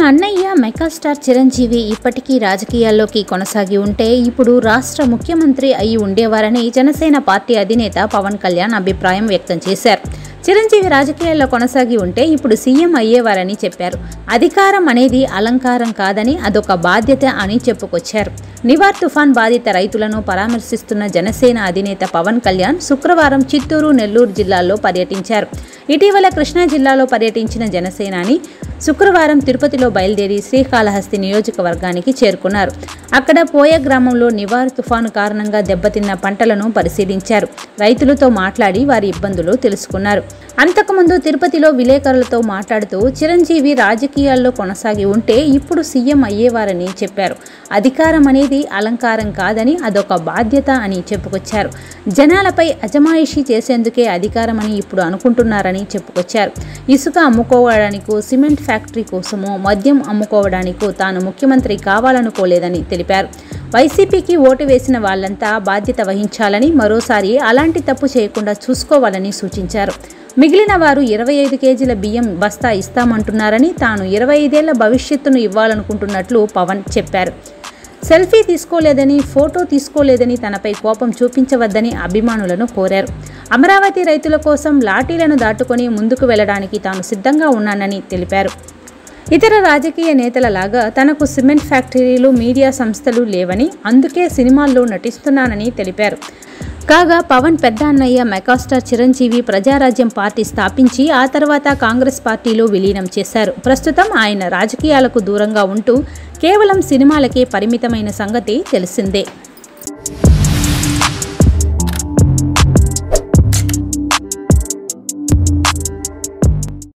అన్నయ్య మెగాస్టార్ చిరంజీవి ఇప్పటికీ రాజకీయాల్లోకి కొనసాగి ఉంటే ఇప్పుడు రాష్ట్ర ముఖ్యమంత్రి అయి ఉండేవారని జనసేన పార్టీ అధినేత పవన్ కళ్యాణ్ అభిప్రాయం వ్యక్తం చేశారు చిరంజీవి రాజకీయాల్లో కొనసాగి ఉంటే ఇప్పుడు సీఎం అయ్యేవారని చెప్పారు అధికారం అనేది అలంకారం కాదని అదొక బాధ్యత అని చెప్పుకొచ్చారు నివార్ తుఫాన్ బాధిత రైతులను పరామర్శిస్తున్న జనసేన అధినేత పవన్ కళ్యాణ్ శుక్రవారం చిత్తూరు నెల్లూరు జిల్లాల్లో పర్యటించారు ఇటీవల కృష్ణా జిల్లాలో పర్యటించిన జనసేనాని శుక్రవారం తిరుపతిలో బయలుదేరి శ్రీకాళహస్తి నియోజకవర్గానికి చేరుకున్నారు అక్కడ పోయ గ్రామంలో నివార్ తుఫాను కారణంగా దెబ్బతిన్న పంటలను పరిశీలించారు రైతులతో మాట్లాడి వారి ఇబ్బందులు తెలుసుకున్నారు అంతకుముందు తిరుపతిలో విలేకరులతో మాట్లాడుతూ చిరంజీవి రాజకీయాల్లో కొనసాగి ఉంటే ఇప్పుడు సీఎం అయ్యేవారని చెప్పారు అధికారం అనేది అలంకారం కాదని అదొక బాధ్యత అని చెప్పుకొచ్చారు జనాలపై అజమాయిషీ చేసేందుకే అధికారం అని ఇప్పుడు అనుకుంటున్నారని చెప్పుకొచ్చారు ఇసుక అమ్ముకోవడానికో సిమెంట్ ఫ్యాక్టరీ కోసమో మద్యం అమ్ముకోవడానికో తాను ముఖ్యమంత్రి కావాలనుకోలేదని తెలిపారు వైసీపీకి ఓటు వేసిన వాళ్ళంతా బాధ్యత వహించాలని మరోసారి అలాంటి తప్పు చేయకుండా చూసుకోవాలని సూచించారు మిగిలిన వారు ఇరవై ఐదు కేజీల బియ్యం బస్తా ఇస్తామంటున్నారని తాను ఇరవై ఐదేళ్ల భవిష్యత్తును ఇవ్వాలనుకుంటున్నట్లు పవన్ చెప్పారు సెల్ఫీ తీసుకోలేదని ఫోటో తీసుకోలేదని తనపై కోపం చూపించవద్దని అభిమానులను కోరారు అమరావతి రైతుల కోసం లాఠీలను దాటుకొని ముందుకు వెళ్లడానికి తాను సిద్ధంగా ఉన్నానని తెలిపారు ఇతర రాజకీయ నేతలలాగా తనకు సిమెంట్ ఫ్యాక్టరీలు మీడియా సంస్థలు లేవని అందుకే సినిమాల్లో నటిస్తున్నానని తెలిపారు కాగా పవన్ పెద్ద అన్నయ్య మెగాస్టార్ చిరంజీవి ప్రజారాజ్యం పార్టీ స్థాపించి ఆ తర్వాత కాంగ్రెస్ పార్టీలో విలీనం చేశారు ప్రస్తుతం ఆయన రాజకీయాలకు దూరంగా ఉంటూ కేవలం సినిమాలకే పరిమితమైన సంగతి తెలిసిందే